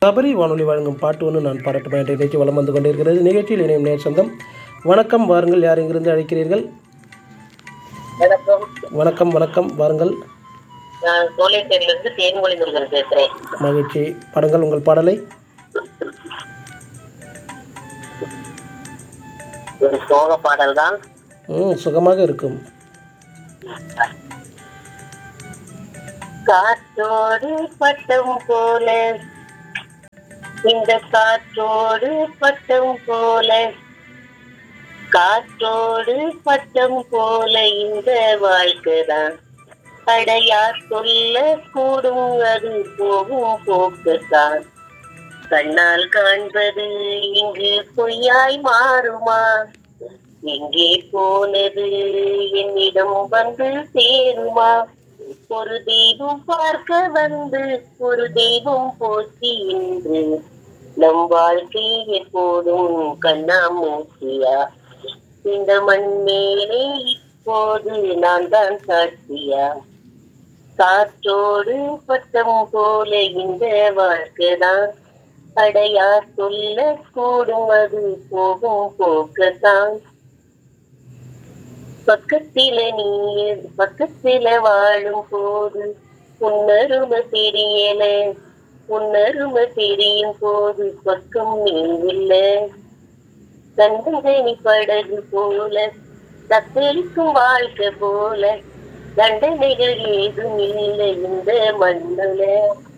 சபரி வானொலி வழங்கும் பாட்டு ஒன்று நான் பாடட்டுமா என்ற நிகழ்ச்சி வலம் வந்து கொண்டிருக்கிறது நிகழ்ச்சியில் இணையும் நேர் சொந்தம் வணக்கம் வாருங்கள் யார் இங்கிருந்து அழைக்கிறீர்கள் வணக்கம் வணக்கம் வணக்கம் வாருங்கள் நான் சோழேட்டரிலிருந்து தேன்மொழி முருகன் பேசுறேன் மகிழ்ச்சி பாடுங்கள் உங்கள் பாடலை ஒரு சோக பாடல் தான் ம் சுகமாக இருக்கும் காற்றோடு பட்டம் போல இந்த காற்றோடு பட்டம் போல காற்றோடு பட்டம் போல இந்த வாழ்க்கைதான் அடையார் சொல்ல கூடும் அது போகும் போக்குதான் கண்ணால் காண்பது இங்கு பொய்யாய் மாறுமா எங்கே போனது என்னிடம் வந்து சேருமா ஒரு தெய்வம் பார்க்க வந்து ஒரு தெய்வம் போற்றி இன்று நம் வாழ்க்கை எப்போதும் கண்ணாமூச்சியா இந்த மண் மேலே இப்போது நான் தான் சாட்சியா காற்றோடு பட்டம் போல இந்த வாழ்க்கைதான் அடையார் சொல்ல கூடும் அது போகும் போக்கத்தான் பக்கத்தில நீ பக்கத்தில வாழும் போது உன்னருமை தெரியல உன்னருமை தெரியும் போது பக்கம் நீ இல்ல தண்டனை படகு போல தத்தளிக்கும் வாழ்க்கை போல தண்டனைகள் ஏதும் இல்லை இந்த மண்ணுல